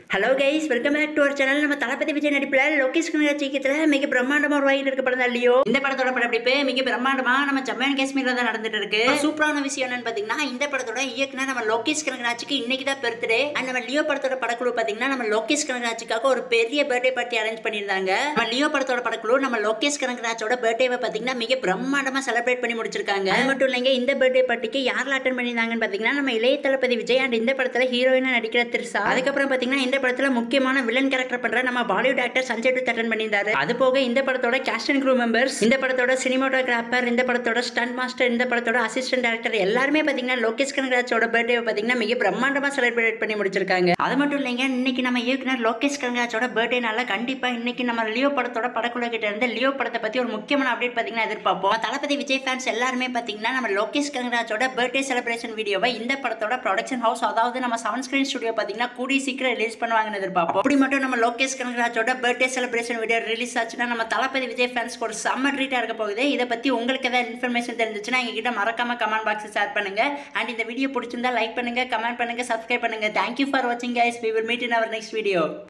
hello guys welcome back to our channel நம்ம தளபதி விஜய் நடிப்பில் லோகேஷ் கனகராஜ் இயக்கத்தில் மிக பிரம்மாண்டமா உருவாகிட்டு இருக்க படம் தான் இல்லையோ இந்த படத்தோட படப்பிடிப்பு மிக பிரம்மாண்டமா நம்ம ஜம்மு அண்ட் காஷ்மீர்ல தான் நடந்துட்டு இருக்கு சூப்பரான விஷயம் என்னன்னு பாத்தீங்கன்னா இந்த படத்தோட இயக்குனர் நம்ம லோகேஷ் கனகராஜுக்கு இன்னைக்கு தான் பர்த்டே அண்ட் நம்ம லியோ படத்தோட படக்குழு பாத்தீங்கன்னா நம்ம லோகேஷ் கனகராஜுக்காக ஒரு பெரிய பர்த்டே பார்ட்டி அரேஞ்ச் பண்ணியிருந்தாங்க நம்ம லியோ படத்தோட படக்குழு நம்ம லோகேஷ் கனகராஜோட பர்த்டேவை பாத்தீங்கன்னா மிக பிரம்மாண்டமா செலிப்ரேட் பண்ணி முடிச்சிருக்காங்க அது மட்டும் இல்லைங்க இந்த பர்த்டே பார்ட்டிக்கு யாரெல்லாம் அட்டன் பண்ணியிருந்தாங்கன்னு பாத்தீங்கன்னா நம்ம இளைய தளபதி விஜய் அண்ட் இந்த படத்துல ஹீரோயினா நடிக்கிற திரிசா அதுக்கப்புறம் பாத்தீங்கன்னா இந்த படத்துல முக்கியமான வில்லன் கேரக்டர் பண்ற நம்ம பாலிவுட் ஆக்டர் சஞ்சய் டுத் அட்டன் பண்ணியிருந்தாரு அது போக இந்த படத்தோட கேஸ்ட் அண்ட் க்ரூ மெம்பர்ஸ் இந்த படத்தோட சினிமாட்டோகிராஃபர் இந்த படத்தோட ஸ்டன் மாஸ்டர் இந்த படத்தோட அசிஸ்டன்ட் டேரக்டர் எல்லாருமே பாத்தீங்கன்னா லோகேஷ் கனகராஜோட பர்த்டே பாத்தீங்கன்னா மிக பிரம்மாண்டமா செலிப்ரேட் பண்ணி முடிச்சிருக்காங்க அது மட்டும் இல்லைங்க இன்னைக்கு நம்ம இயக்குனர் லோகேஷ் கனகராஜோட பர்த்டேனால கண்டிப்பா இன்னைக்கு நம்ம லியோ படத்தோட படக்குழு கிட்ட இருந்து லியோ படத்தை பத்தி ஒரு முக்கியமான அப்டேட் பாத்தீங்கன்னா எதிர்பார்ப்போம் தளபதி விஜய் ஃபேன்ஸ் எல்லாருமே பாத்தீங்கன்னா நம்ம லோகேஷ் கனகராஜோட பர்த்டே செலிப்ரேஷன் வீடியோவை இந்த படத்தோட ப்ரொடக்ஷன் ஹவுஸ் அதாவது நம்ம செவன் ஸ்கிரீன் ஸ்டுடியோ பாத்தீங்கன்னா கூடிய சீக்கிரம் ரிலீஸ் பண்ணுவாங்கன்னு எதிர்பார்ப்போம் அப்படி மட்டும் நம்ம லோகேஷ் கனகராஜோட பர்த்டே செலிப்ரேஷன் வீடியோ ரிலீஸ் ஆச்சுன்னா நம்ம தளபதி விஜய் ஃபேன்ஸ்க்கு ஒரு செம்ம ட்ரீட்டா இருக்க போகுது இதை பத்தி உங்களுக்கு ஏதாவது இன்ஃபர்மேஷன் தெரிஞ்சுச்சுன்னா எங்ககிட்ட மறக்காம கமெண்ட் பாக்ஸ் ஷேர் பண்ணுங்க அண்ட் இந்த வீடியோ பிடிச்சிருந்தா லைக் பண்ணுங்க கமெண்ட் பண்ணுங்க சப்ஸ்கிரைப் பண்ணுங்க தேங்க்யூ ஃபார் வாட்சிங் guys we will meet in our next video